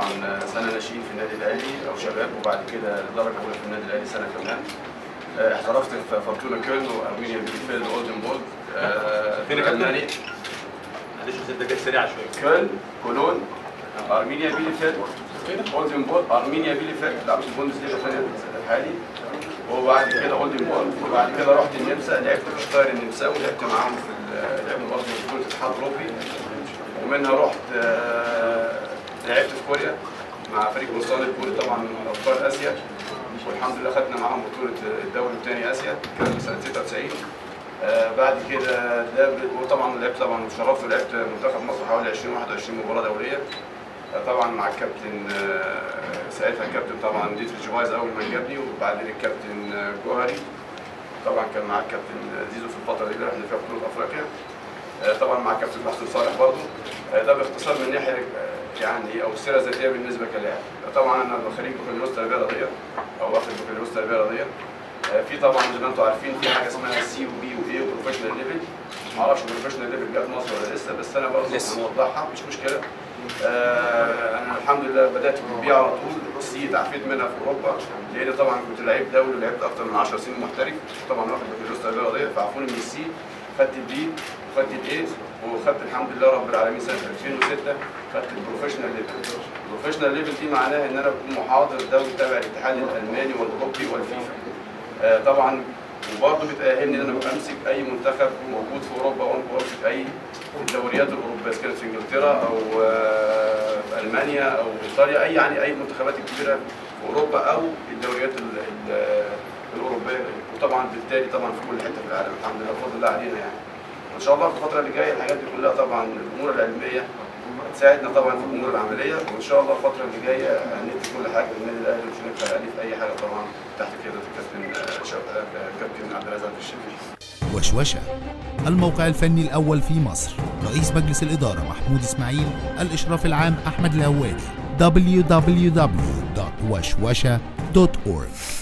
سنه ناشئين في النادي الاهلي او شباب وبعد كده درجه اولى في النادي الاهلي سنه كمان آه، احترفت في فورتونا كيلن وارمينيا بيلفيلد واولدنبورغ آه، فين يا كابتن؟ ألمانيا. معلش بس انت جاي سريعه شويه كيلن كولون ارمينيا بيلفيلد اولدنبورغ ارمينيا بيلفيلد لعبت البوندسليغا الثانيه الحالي وبعد كده اولدنبورغ وبعد كده رحت النمسا لعبت في شتاير النمساوي لعبت معاهم في ال- لعبت برضه في بطوله الاتحاد الاوروبي ومنها رحت آه، لعبت في كوريا مع فريق بوسطان الكوري طبعا من ابطال اسيا والحمد لله خدنا معاهم بطوله الدوري الثاني اسيا كان سنه 96 آه، بعد كده ده ب- وطبعا لعبت طبعا شرفت ولعبت منتخب مصر حوالي 20 21 مباراه دوليه آه، طبعا مع الكابتن آه، ساعتها الكابتن طبعا ديتريش فايز اول ما جابني وبعدين الكابتن آه، جوهري طبعا كان معاه الكابتن زيزو في الفتره دي اللي رحنا فيها بطوله افريقيا آه، طبعا مع الكابتن محسن صالح برضه آه، ده باختصار من ناحيه آه، يعني او السيره الذاتيه بالنسبه كلاعب طبعا انا خريج بكالوريوس تربيه رياضيه او واخد بكالوريوس تربيه رياضيه آه، في طبعا زي ما انتم عارفين في حاجه اسمها سي وبي واي وبروفيشنال ليفل ما اعرفش البروفيشنال ليفل جت مصر ولا لسه بس انا برضه لسه. هنوضحها مش مشكله آه، انا الحمد لله بدات بالبي على طول سي تعفيت منها في اوروبا لان طبعا كنت لعيب دولي ولعبت اكتر من 10 سنين محترف طبعا واخد بكالوريوس تربيه رياضيه فعفوني من السي خدت البي وخدت الاي وخدت الحمد لله رب العالمين سنه 2006 خدت البروفيشنال ليفل البروفيشنال ليفل دي معناها ان انا بكون محاضر دولي تابع الاتحاد الالماني والاوروبي والفيفا آه، طبعا وبرضه بتأهلني ان انا امسك اي منتخب موجود في اوروبا او امسك اي الدوريات الاوروبيه سواء كانت في انجلترا او آه، في المانيا او ايطاليا اي يعني اي المنتخبات الكبيره في اوروبا او الدوريات ال- ال- الاوروبيه وطبعا بالتالي طبعا في كل حته في العالم الحمد لله بفضل الله علينا يعني ان شاء الله في الفتره اللي جايه الحاجات دي كلها طبعا الامور العلميه تساعدنا طبعا في الامور العمليه وان شاء الله الفتره اللي جايه هندي كل حاجه للنادي الاهلي مش هنبخل عليه في اي حاجه طبعا تحت قياده الكابتن آه، شوقي- آه، كابتن عبد الرزاق الشريف وشوشة الموقع الفني الأول في مصر رئيس مجلس الإدارة محمود إسماعيل الإشراف العام أحمد الهوادي www.وشوشة.org